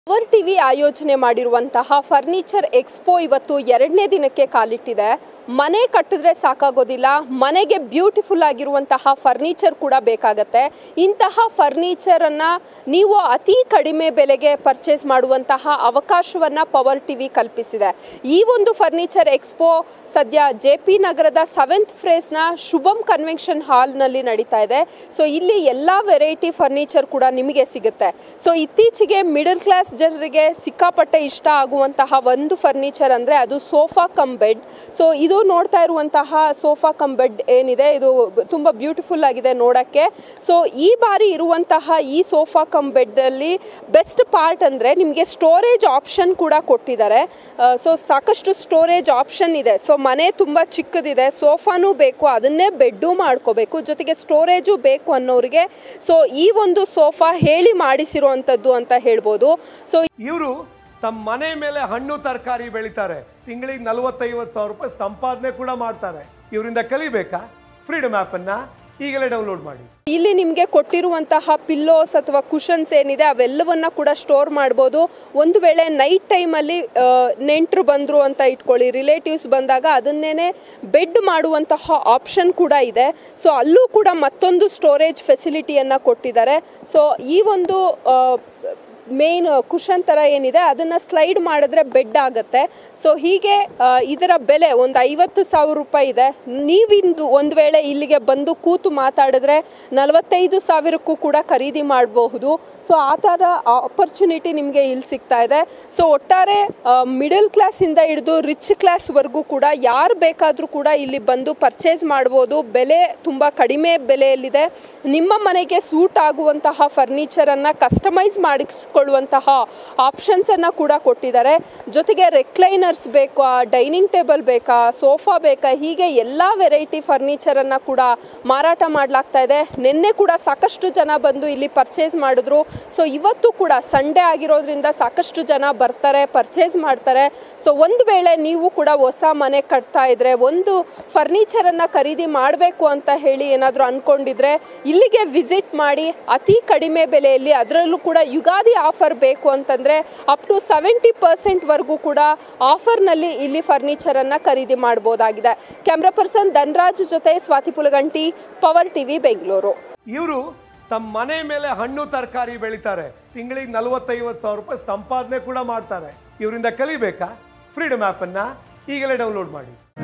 power TV ಆಯೋಜನೆ ಮಾಡಿರುವಂತಹ furniture expo ಇವತ್ತು ಎರಡನೇ ದಿನಕ್ಕೆ ಕಾಲಿಟ್ಟಿದೆ ಮನೆ ಕಟ್ಟಿದ್ರೆ ಸಾಕಾಗೋದಿಲ್ಲ ಮನೆಗೆ ಬ್ಯೂಟಿಫುಲ್ ಆಗಿರುವಂತಹ ಫರ್ನಿಚರ್ ಕೂಡ ಬೇಕಾಗತ್ತೆ ಇಂತಹ ಫರ್ನಿಚರ್ ಅನ್ನ ನೀವು ಅತಿ ಕಡಿಮೆ ಬೆಲೆಗೆ ಪರ್ಚೇಸ್ ಮಾಡುವಂತಹ ಅವಕಾಶವನ್ನ ಪವರ್ ಟಿವಿ ಕಲ್ಪಿಸಿದೆ ಈ ಒಂದು ಫರ್ನಿಚರ್ ಎಕ್ಸ್ಪೋ ಸದ್ಯ ಜೆ ಪಿ ನಗರದ ಸೆವೆಂತ್ ಫ್ರೇಸ್ನ ಶುಭಂ ಕನ್ವೆನ್ಷನ್ ಹಾಲ್ನಲ್ಲಿ ನಡೀತಾ ಇದೆ ಸೊ ಇಲ್ಲಿ ಎಲ್ಲ ವೆರೈಟಿ ಫರ್ನಿಚರ್ ಕೂಡ ನಿಮಗೆ ಸಿಗುತ್ತೆ ಸೊ ಇತ್ತೀಚೆಗೆ ಮಿಡಲ್ ಕ್ಲಾಸ್ ಜನರಿಗೆ ಸಿಕ್ಕಾಪಟ್ಟೆ ಇಷ್ಟ ಆಗುವಂತಹ ಒಂದು ಫರ್ನಿಚರ್ ಅಂದರೆ ಅದು ಸೋಫಾ ಕಮ್ ಬೆಡ್ ಸೊ ಇದು ನೋಡ್ತಾ ಇರುವಂತಹ ಸೋಫಾ ಕಮ್ ಬೆಡ್ ಏನಿದೆ ಇದು ತುಂಬ ಬ್ಯೂಟಿಫುಲ್ ಆಗಿದೆ ನೋಡೋಕ್ಕೆ ಸೊ ಈ ಬಾರಿ ಇರುವಂತಹ ಈ ಸೋಫಾ ಕಮ್ ಬೆಡ್ಡಲ್ಲಿ ಬೆಸ್ಟ್ ಪಾರ್ಟ್ ಅಂದರೆ ನಿಮಗೆ ಸ್ಟೋರೇಜ್ ಆಪ್ಷನ್ ಕೂಡ ಕೊಟ್ಟಿದ್ದಾರೆ ಸೊ ಸಾಕಷ್ಟು ಸ್ಟೋರೇಜ್ ಆಪ್ಷನ್ ಇದೆ ಸೊ ಮನೆ ತುಂಬ ಚಿಕ್ಕದಿದೆ ಸೋಫಾನೂ ಬೇಕು ಅದನ್ನೇ ಬೆಡ್ಡು ಮಾಡ್ಕೋಬೇಕು ಜೊತೆಗೆ ಸ್ಟೋರೇಜು ಬೇಕು ಅನ್ನೋರಿಗೆ ಸೊ ಈ ಒಂದು ಸೋಫಾ ಹೇಳಿ ಮಾಡಿಸಿರುವಂಥದ್ದು ಅಂತ ಹೇಳ್ಬೋದು ಸೊ ಇವರು ತಮ್ಮ ಮನೆ ಮೇಲೆ ಹಣ್ಣು ತರಕಾರಿ ಬೆಳಿತಾರೆ ತಿಂಗಳಿಗೆ ನಲವತ್ತೈವತ್ತು ಸಾವಿರ ರೂಪಾಯಿ ಸಂಪಾದನೆ ಕೂಡ ಮಾಡ್ತಾರೆ ಇವರಿಂದ ಕಲಿಬೇಕಾ ಫ್ರೀಡಮ್ ಆ್ಯಪನ್ನು ಈಗಲೇ ಡೌನ್ಲೋಡ್ ಮಾಡಿ ಇಲ್ಲಿ ನಿಮಗೆ ಕೊಟ್ಟಿರುವಂತಹ ಪಿಲ್ಲೋಸ್ ಅಥವಾ ಕುಷನ್ಸ್ ಏನಿದೆ ಅವೆಲ್ಲವನ್ನ ಕೂಡ ಸ್ಟೋರ್ ಮಾಡ್ಬೋದು ಒಂದು ವೇಳೆ ನೈಟ್ ಟೈಮಲ್ಲಿ ನೆಂಟರು ಬಂದರು ಅಂತ ಇಟ್ಕೊಳ್ಳಿ ರಿಲೇಟಿವ್ಸ್ ಬಂದಾಗ ಅದನ್ನೇನೆ ಬೆಡ್ ಮಾಡುವಂತಹ ಆಪ್ಷನ್ ಕೂಡ ಇದೆ ಸೊ ಅಲ್ಲೂ ಕೂಡ ಮತ್ತೊಂದು ಸ್ಟೋರೇಜ್ ಫೆಸಿಲಿಟಿಯನ್ನು ಕೊಟ್ಟಿದ್ದಾರೆ ಸೊ ಈ ಒಂದು ಮೇನ್ ಕುಷನ್ ಥರ ಏನಿದೆ ಅದನ್ನು ಸ್ಲೈಡ್ ಮಾಡಿದ್ರೆ ಬೆಡ್ ಆಗುತ್ತೆ ಸೊ ಹೀಗೆ ಆ, ಇದರ ಬೆಲೆ ಒಂದು ಐವತ್ತು ಸಾವಿರ ರೂಪಾಯಿ ಇದೆ ನೀವಿಂದು ಒಂದು ವೇಳೆ ಇಲ್ಲಿಗೆ ಬಂದು ಕೂತು ಮಾತಾಡಿದ್ರೆ ನಲವತ್ತೈದು ಸಾವಿರಕ್ಕೂ ಕೂಡ ಖರೀದಿ ಮಾಡಬಹುದು ಸೊ ಆ ಥರ ಆಪರ್ಚುನಿಟಿ ನಿಮಗೆ ಇಲ್ಲಿ ಸಿಗ್ತಾ ಇದೆ ಸೊ ಒಟ್ಟಾರೆ ಮಿಡಲ್ ಕ್ಲಾಸಿಂದ ಹಿಡಿದು ರಿಚ್ ಕ್ಲಾಸ್ವರೆಗೂ ಕೂಡ ಯಾರು ಬೇಕಾದರೂ ಕೂಡ ಇಲ್ಲಿ ಬಂದು ಪರ್ಚೇಸ್ ಮಾಡ್ಬೋದು ಬೆಲೆ ತುಂಬ ಕಡಿಮೆ ಬೆಲೆಯಲ್ಲಿದೆ ನಿಮ್ಮ ಮನೆಗೆ ಸೂಟ್ ಆಗುವಂತಹ ಫರ್ನಿಚರನ್ನು ಕಸ್ಟಮೈಸ್ ಮಾಡಿಸ್ಕೊಳ್ಳುವಂತಹ ಆಪ್ಷನ್ಸನ್ನು ಕೂಡ ಕೊಟ್ಟಿದ್ದಾರೆ ಜೊತೆಗೆ ರೆಕ್ಲೈನರ್ಸ್ ಬೇಕಾ ಡೈನಿಂಗ್ ಟೇಬಲ್ ಬೇಕಾ ಸೋಫಾ ಬೇಕಾ ಹೀಗೆ ಎಲ್ಲ ವೆರೈಟಿ ಫರ್ನಿಚರನ್ನು ಕೂಡ ಮಾರಾಟ ಮಾಡಲಾಗ್ತಾ ಇದೆ ನಿನ್ನೆ ಕೂಡ ಸಾಕಷ್ಟು ಜನ ಬಂದು ಇಲ್ಲಿ ಪರ್ಚೇಸ್ ಮಾಡಿದ್ರು ಸೊ ಇವತ್ತು ಕೂಡ ಸಂಡೇ ಆಗಿರೋದ್ರಿಂದ ಸಾಕಷ್ಟು ಜನ ಬರ್ತಾರೆ ಪರ್ಚೇಸ್ ಮಾಡ್ತಾರೆ ಸೊ ಒಂದು ವೇಳೆ ನೀವು ಕೂಡ ಹೊಸ ಮನೆ ಕಟ್ತಾ ಇದ್ರೆ ಒಂದು ಫರ್ನಿಚರನ್ನು ಖರೀದಿ ಮಾಡಬೇಕು ಅಂತ ಹೇಳಿ ಏನಾದರೂ ಅಂದ್ಕೊಂಡಿದ್ರೆ ಇಲ್ಲಿಗೆ ವಿಸಿಟ್ ಮಾಡಿ ಅತಿ ಕಡಿಮೆ ಬೆಲೆಯಲ್ಲಿ ಅದರಲ್ಲೂ ಕೂಡ ಯುಗಾದಿ ಆಫರ್ ಬೇಕು ಅಂತಂದರೆ ಅಪ್ ಟು ಸೆವೆಂಟಿ ಪರ್ಸೆಂಟ್ವರೆಗೂ ಕೂಡ ಆಫರ್ನಲ್ಲಿ ಇಲ್ಲಿ ಫರ್ನಿಚರನ್ನು ಖರೀದಿ ಮಾಡ್ಬೋದಾಗಿದೆ ಕ್ಯಾಮ್ರಾ ಪರ್ಸನ್ ಧನ್ರಾಜ್ ಜೊತೆ ಸ್ವಾತಿ ಪುಲಗಂಟಿ ಪವರ್ ಟಿವಿ ಬೆಂಗಳೂರು ಇವರು ತಮ್ಮ ಮನೆ ಮೇಲೆ ಹಣ್ಣು ತರಕಾರಿ ಬೆಳಿತಾರೆ ತಿಂಗಳಿಗೆ ನಲವತ್ತೈವತ್ತು ಸಾವಿರ ರೂಪಾಯಿ ಸಂಪಾದನೆ ಕೂಡ ಮಾಡ್ತಾರೆ ಇವರಿಂದ ಕಲಿಬೇಕಾ ಫ್ರೀಡಮ್ ಆ್ಯಪನ್ನು ಈಗಲೇ ಡೌನ್ಲೋಡ್ ಮಾಡಿ